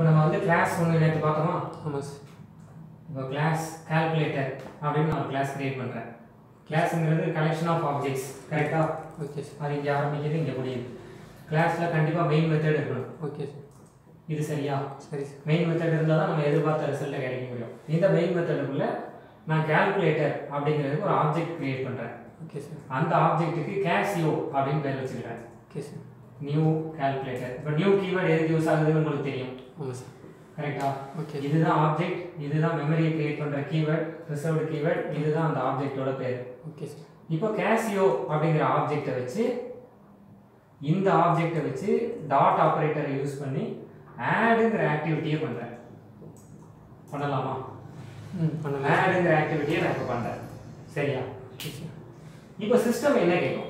இப்போ நம்ம வந்து கிளாஸ் ஒன்று நேற்று பார்த்தோமா ஆமாம் சார் இப்போ கிளாஸ் கால்குலேட்டர் அப்படின்னு நான் கிளாஸ் கிரியேட் பண்ணுறேன் கிளாஸுங்கிறது கலெக்ஷன் ஆஃப் ஆப்ஜெக்ட்ஸ் கரெக்டாக ஓகே சார் அது இங்கே ஆரம்பிக்குது இங்கே முடியுது கிளாஸில் கண்டிப்பாக மெயின் மெத்தட் இருக்கணும் ஓகே சார் இது சரியா சரி சார் மெயின் மெத்தட் இருந்தால் தான் நம்ம எதிர்பார்த்த ரிசல்ட்டை கிடைக்க முடியும் இந்த மெயின் மெத்தடுக்குள்ள நான் கால்குலேட்டர் அப்படிங்கிறதுக்கு ஒரு ஆப்ஜெக்ட் கிரியேட் பண்ணுறேன் ஓகே சார் அந்த ஆப்ஜெக்ட்டுக்கு கேஷியோ அப்படின்னு பேர் வச்சுக்கிறேன் ஓகே சார் நியூ கால்குலேட்டர் இப்போ நியூ கீவேர்டு எதுக்கு யூஸ் ஆகுதுன்னு உங்களுக்கு தெரியும் ஆமாம் சார் கரெக்டா ஓகே இதுதான் ஆப்ஜெக்ட் இதுதான் மெமரியை கிரியேட் பண்ணுற கீவேர்ட் ரிசர்வ்டு கீவேர்ட் இதுதான் அந்த ஆப்ஜெக்ட்டோட பேர் ஓகே சார் இப்போ கேசியோ அப்படிங்கிற ஆப்ஜெக்டை வச்சு இந்த ஆப்ஜெக்டை வச்சு டாட் ஆப்ரேட்டரை யூஸ் பண்ணி ஆடுங்கிற ஆக்டிவிட்டியை பண்ணுறேன் பண்ணலாமா ம் பண்ணலாம் ஆடுங்கிற ஆக்டிவிட்டியை நான் இப்போ பண்ணுறேன் சரியா ஓகே சார் இப்போ சிஸ்டம் என்ன கேட்கும்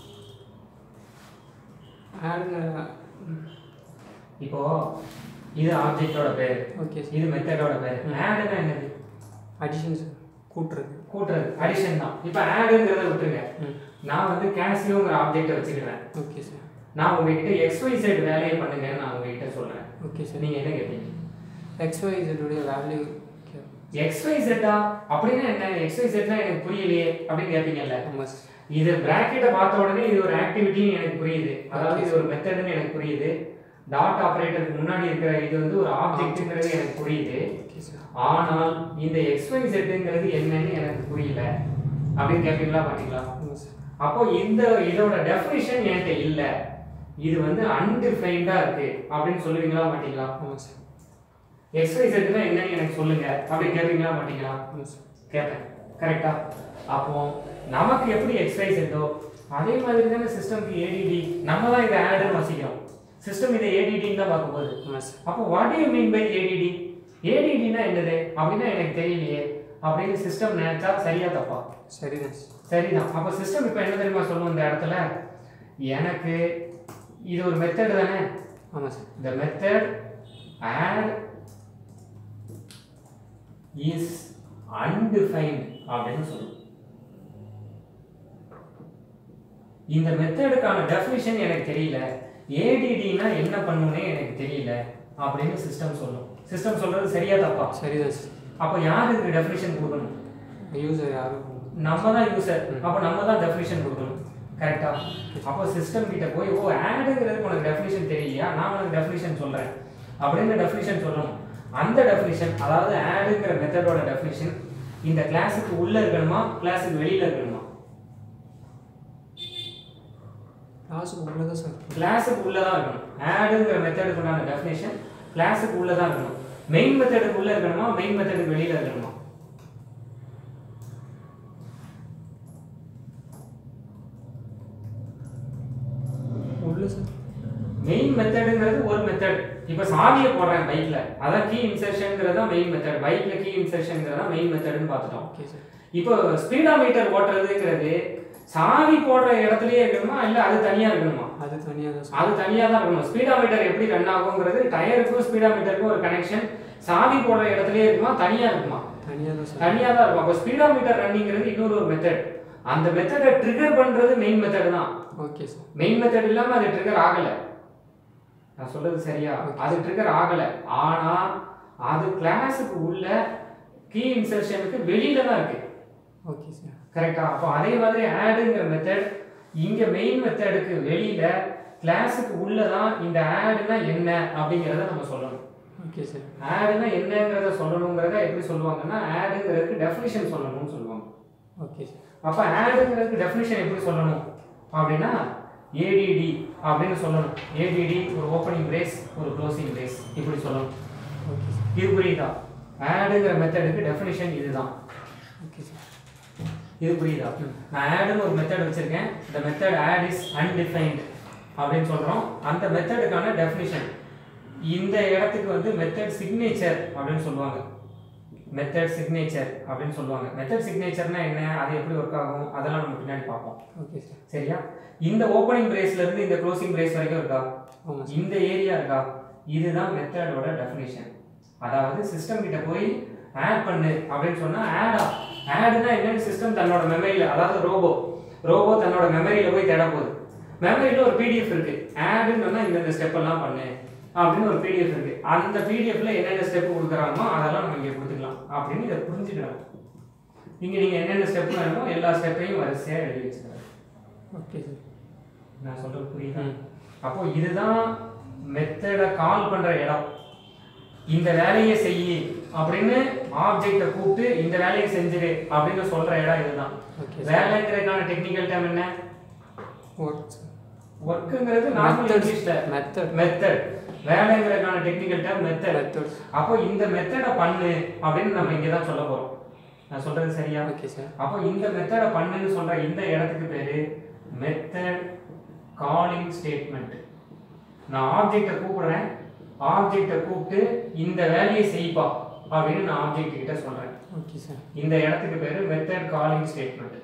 ஆடுங்க இப்போ இது ஆப்ஜெக்டோட பேர் ஓகே சார் இது மெத்தடோட பேர் ஆடுன்னா என்னது அடிஷன் சார் கூட்டுறது கூட்டுறது அடிஷன் தான் இப்போ ஆடுங்கிறத விட்டுருங்க ம் நான் வந்து கேசியோங்கிற ஆப்ஜெக்டை வச்சுக்கிறேன் ஓகே சார் நான் உங்ககிட்ட XYZ வேலையை பண்ணுங்கன்னு நான் உங்ககிட்ட சொல்கிறேன் ஓகே சார் நீங்கள் என்ன கேட்பீங்க எக்ஸ்ஒய் இதோடைய வேல்யூ எக்ஸ்வைசெட்டா அப்படின்னா என்ன எக்ஸ்வைசெட்னா எனக்கு புரியலையே அப்படின்னு கேட்பீங்கல்ல ஆமாம் சார் இது பிராக்கெட்டை பார்த்த உடனே இது ஒரு ஆக்டிவிட்டின்னு எனக்கு புரியுது அதாவது இது ஒரு மெத்தட்னு எனக்கு புரியுது டாட் ஆபரேட்டருக்கு முன்னாடி இருக்கிற இது வந்து ஒரு ஆப்ஜெக்ட்ங்கிறது எனக்கு புரியுது ஓகே சார் ஆனால் இந்த எக்ஸ்வைசெட்டுங்கிறது என்னன்னு எனக்கு புரியல அப்படின்னு கேட்பீங்களா மாட்டீங்களா ஆமாம் சார் அப்போ இந்த இதோட டெஃபினிஷன் என்கிட்ட இல்ல இது வந்து அன்டிஃபைன்டா இருக்கு அப்படின்னு சொல்லுவீங்களா மாட்டீங்களா ஆமாம் சார் எக்ஸ்வைசெட்னா என்னன்னு எனக்கு சொல்லுங்க அப்படி கேட்பீங்களா மாட்டீங்களா ஆமாம் சார் கேட்பேன் கரெக்டா அப்போ நமக்கு எப்படி எக்ஸசைஸ் இருந்தோ அதே மாதிரி தானே சிஸ்டம்க்கு ஏடிடி நம்ம தான் இதை ஆடுன்னு வசிக்கிறோம் சிஸ்டம் இதை ஏடிடின்னு தான் பார்க்க போகுது ஆமாம் சார் அப்போ what you mean by ADD ஏடிடினா என்னது அப்படின்னா எனக்கு தெரியலையே அப்படின்னு சிஸ்டம் நினைச்சா சரியா தப்பா சரிதான் சார் சரிதான் அப்போ சிஸ்டம் இப்போ என்ன தெரியுமா சொல்லும் இந்த இடத்துல எனக்கு இது ஒரு மெத்தட் தானே ஆமாம் sir the method add is undefined அப்படின்னு சொல்லும் இந்த மெத்தடுக்கான டெஃபினிஷன் எனக்கு தெரியல ஏடிடினா என்ன பண்ணுனே எனக்கு தெரியல அப்படின்னு சிஸ்டம் சொல்லும் சிஸ்டம் சொல்றது சரியா தப்பா சரிதான் சார் அப்போ யார் இதுக்கு டெஃபினிஷன் கொடுக்கணும் யூசர் யாரும் நம்ம தான் யூசர் அப்போ நம்ம தான் டெஃபினிஷன் கொடுக்கணும் கரெக்டா அப்போ சிஸ்டம் கிட்ட போய் ஓ ஆடுங்கிறதுக்கு உனக்கு டெஃபினிஷன் தெரியலையா நான் உனக்கு டெஃபினிஷன் சொல்றேன் அப்படின்னு டெஃபினிஷன் சொல்லணும் அந்த டெஃபினிஷன் அதாவது ஆடுங்கிற மெத்தடோட டெஃபினிஷன் இந்த கிளாஸுக்கு உள்ள இருக்கணுமா கிளாஸுக்கு வெளியில இருக்கணுமா கிளாஸுக்கு உள்ளே தான் சார் கிளாஸுக்கு உள்ள தான் இருக்கணும் ஆடுங்கிற மெத்தடுக்கு உண்டான டெஃபினிஷன் கிளாஸுக்கு உள்ள தான் இருக்கணும் மெயின் மெத்தடுக்கு உள்ள இருக்கணுமா மெயின் மெத்தடுக்கு வெளியில இருக்கணுமா உள்ளே சார் மெயின் மெத்தடுங்கிறது ஒரு மெத்தட் இப்போ சாவியை போடுறேன் பைக்ல அதான் கீ இன்சர்ஷன்ங்கிறது தான் மெயின் மெத்தட் பைக்ல கீ இன்சர்ஷன்ங்கிறது தான் மெயின் மெத்தட்னு பார்த்துட்டோம் ஓகே சார் இப்போ ஸ்பீடா மீட்டர் ஓட்டுறதுங்கிறது சாவி போடுற இடத்துலயே இருக்கணுமா இல்ல அது தனியா இருக்கணுமா அது தனியாக தான் சார் அது தனியா தான் இருக்கணும் ஸ்பீடா மீட்டர் எப்படி ரன் ஆகுங்கிறது டயருக்கும் ஸ்பீடா மீட்டருக்கும் ஒரு கனெக்ஷன் சாவி போடுற இடத்துலயே இருக்குமா தனியா இருக்குமா தனியாக தான் சார் தனியா தான் இருக்கும் அப்போ ஸ்பீடா மீட்டர் ரன்னிங்கிறது இன்னொரு ஒரு மெத்தட் அந்த மெத்தடை ட்ரிகர் பண்றது மெயின் மெத்தட் தான் ஓகே சார் மெயின் மெத்தட் இல்லாம அது ட்ரிகர் ஆகல நான் சொல்றது சரியா அது ட்ரிகர் ஆகல ஆனா அது கிளாஸுக்கு உள்ள கீ இன்சர்ஷனுக்கு வெளியில தான் இருக்கு ஓகே சார் கரெக்டா அப்போ அதே மாதிரி ஆடுங்கிற மெத்தட் இங்க மெயின் மெத்தடுக்கு வெளியில கிளாஸுக்கு உள்ள தான் இந்த ஆடுனா என்ன அப்படிங்கிறத நம்ம சொல்லணும் ஓகே சார் ஆடுனா என்னங்கிறத சொல்லணுங்கிறத எப்படி சொல்லுவாங்கன்னா ஆடுங்கிறதுக்கு டெஃபினிஷன் சொல்லணும்னு சொல்லுவாங்க ஓகே சார் அப்போ ஆடுங்கிறதுக்கு டெஃபினிஷன் எப்படி சொல்லணும் அப்படின்னா ஏடிடி அப்படின்னு சொல்லணும் ஏடிடி ஒரு ஓப்பனிங் பிரேஸ் ஒரு க்ளோசிங் பிரேஸ் இப்படி சொல்லணும் ஓகே சார் இது புரியுதா ஆடுங்கிற மெத்தடுக்கு டெஃபினிஷன் இதுதான் ஓகே சார் இது புரியுதா நான் ஆடுன்னு ஒரு மெத்தட் வச்சிருக்கேன் இந்த மெத்தட் ஆட் இஸ் அன்டிஃபைன்டு அப்படின்னு சொல்றோம் அந்த மெத்தடுக்கான டெஃபினிஷன் இந்த இடத்துக்கு வந்து மெத்தட் சிக்னேச்சர் அப்படின்னு சொல்லுவாங்க மெத்தட் சிக்னேச்சர் அப்படின்னு சொல்லுவாங்க மெத்தட் சிக்னேச்சர்னா என்ன அது எப்படி ஒர்க் ஆகும் அதெல்லாம் நம்ம பின்னாடி பார்ப்போம் ஓகே சார் சரியா இந்த ஓப்பனிங் பிரேஸ்ல இருந்து இந்த க்ளோசிங் பிரேஸ் வரைக்கும் இருக்கா ஆமாம் சார் இந்த ஏரியா இருக்கா இதுதான் மெத்தடோட டெஃபினேஷன் அதாவது சிஸ்டம் கிட்ட போய் ஆட் பண்ணு அப்படின்னு சொன்னா ஆடா ஆடுனா என்னன்னு சிஸ்டம் தன்னோட மெமரியில அதாவது ரோபோ ரோபோ தன்னோட மெமரியில போய் தேட போகுது மெமரியில ஒரு பிடிஎஃப் இருக்கு ஆடுன்னு சொன்னா இந்த இந்த ஸ்டெப் எல்லாம் பண்ணு அப்படின்னு ஒரு பிடிஎஃப் இருக்கு அந்த பிடிஎஃப்ல என்னென்ன ஸ்டெப் கொடுக்குறாங்களோ அதெல்லாம் நம்ம இங்கே கொடுத்துக்கலாம் அப்படின்னு இதை புரிஞ்சுக்கலாம் இங்கே நீங்கள் என்னென்ன ஸ்டெப் வேணுமோ எல்லா ஸ்டெப்பையும் வரிசையாக எழுதி வச்சுக்கலாம் ஓகே சார் நான் சொல்றது புரியுதா ம். அப்போ இதுதான் மெத்தடை கால் பண்ற இடம் இந்த வேலையை செய் அப்படின்னு ஆப்ஜெக்டை கூப்பிட்டு இந்த வேலையை செஞ்சிரு அப்படின்னு சொல்ற இடம் இதுதான் ஓகே சார் வேலைங்கிறதுக்கான டெக்னிக்கல் டேம் என்ன ஒர்க் சார் ஒர்க்குங்கிறது நார்மல் Methods. இங்கிலீஷ்ல மெத்தட் மெத்தட் வேலைங்கிறதுக்கான டெக்னிக்கல் டேம் மெத்தட் மெத்தட்ஸ் அப்போ இந்த மெத்தடை பண்ணு அப்படின்னு நம்ம இங்கே தான் சொல்ல போறோம் நான் சொல்றது சரியா ஓகே சார் அப்போ இந்த மெத்தடை பண்ணுன்னு சொல்ற இந்த இடத்துக்கு பேரு மெத்தட் காலிங் ஸ்டேட்மெண்ட் நான் ஆப்ஜெக்டை கூப்பிடுறேன் ஆப்ஜெக்டை கூப்பிட்டு இந்த வேலையை செய்ப்பா அப்படின்னு நான் ஆப்ஜெக்ட் கிட்ட சொல்றேன் ஓகே சார் இந்த இடத்துக்கு பேரு மெத்தட் காலிங் ஸ்டேட்மெண்ட்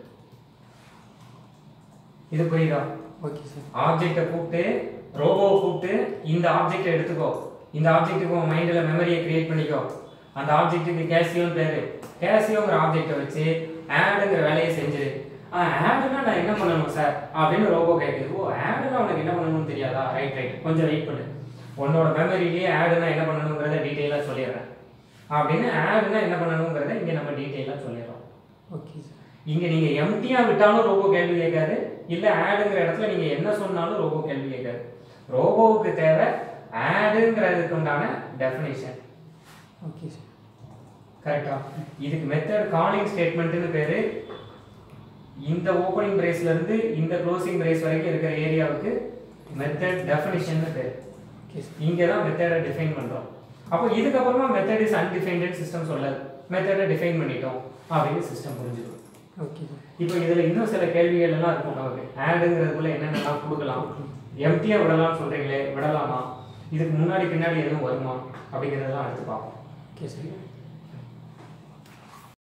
இது புரியுதா ஓகே சார் ஆப்ஜெக்டை கூப்பிட்டு ரோபோவை கூப்பிட்டு இந்த ஆப்ஜெக்டை எடுத்துக்கோ இந்த ஆப்ஜெக்ட்டுக்கு உன் மைண்டில் மெமரியை கிரியேட் பண்ணிக்கோ அந்த ஆப்ஜெக்ட்டுக்கு கேசியோன்னு பேரு கேசியோங்கிற ஆப்ஜெக்டை வச்சு ஆடுங்கிற வேலையை செஞ்சிரு ஆடுனா நான் என்ன பண்ணணும் சார் அப்படின்னு ரோபோ கேட்குது ஓ ஆடுனா உனக்கு என்ன பண்ணணும்னு தெரியாதா ரைட் ரைட் கொஞ்சம் வெயிட் பண்ணு உன்னோட மெமரியிலேயே ஆடுனா என்ன பண்ணணுங்கிறத டீட்டெயிலாக சொல்லிடுறேன் அப்படின்னு ஆடுனா என்ன பண்ணணுங்கிறத இங்கே நம்ம டீட்டெயிலாக சொல்லிடுறோம் ஓகே சார் இங்க நீங்க எம்டியா விட்டாலும் ரோபோ கேள்வி கேட்காது இல்ல ஆடுங்கிற இடத்துல நீங்க என்ன சொன்னாலும் ரோபோ கேள்வி கேட்காது ரோபோவுக்கு தேவை ஆடுங்கிறதுக்கு உண்டான டெஃபினேஷன் ஓகே சார் கரெக்டா இதுக்கு மெத்தட் காலிங் ஸ்டேட்மெண்ட்னு பேரு இந்த ஓப்பனிங் பிரேஸ்ல இருந்து இந்த க்ளோசிங் பிரேஸ் வரைக்கும் இருக்கிற ஏரியாவுக்கு மெத்தட் டெஃபினிஷன் பேரு ஓகே சார் இங்கே தான் மெத்தடை டிஃபைன் பண்ணுறோம் அப்போ இதுக்கப்புறமா மெத்தட் இஸ் அன்டிஃபைன்டு சிஸ்டம் சொல்லாது மெத்தடை டிஃபைன் பண்ணிட்டோம் அப்படின்னு சிஸ்டம் புரிஞ்சுக்கும் ஓகே சார் இப்போ இதில் இன்னும் சில கேள்விகள் எல்லாம் இருக்கும் நமக்கு ஆடுங்கிறதுக்குள்ள என்னென்னலாம் கொடுக்கலாம் எம்டியா விடலாம்னு சொல்கிறீங்களே விடலாமா இதுக்கு முன்னாடி பின்னாடி எதுவும் வருமா அப்படிங்கிறதெல்லாம் அடுத்து பார்ப்போம் ஓகே சார்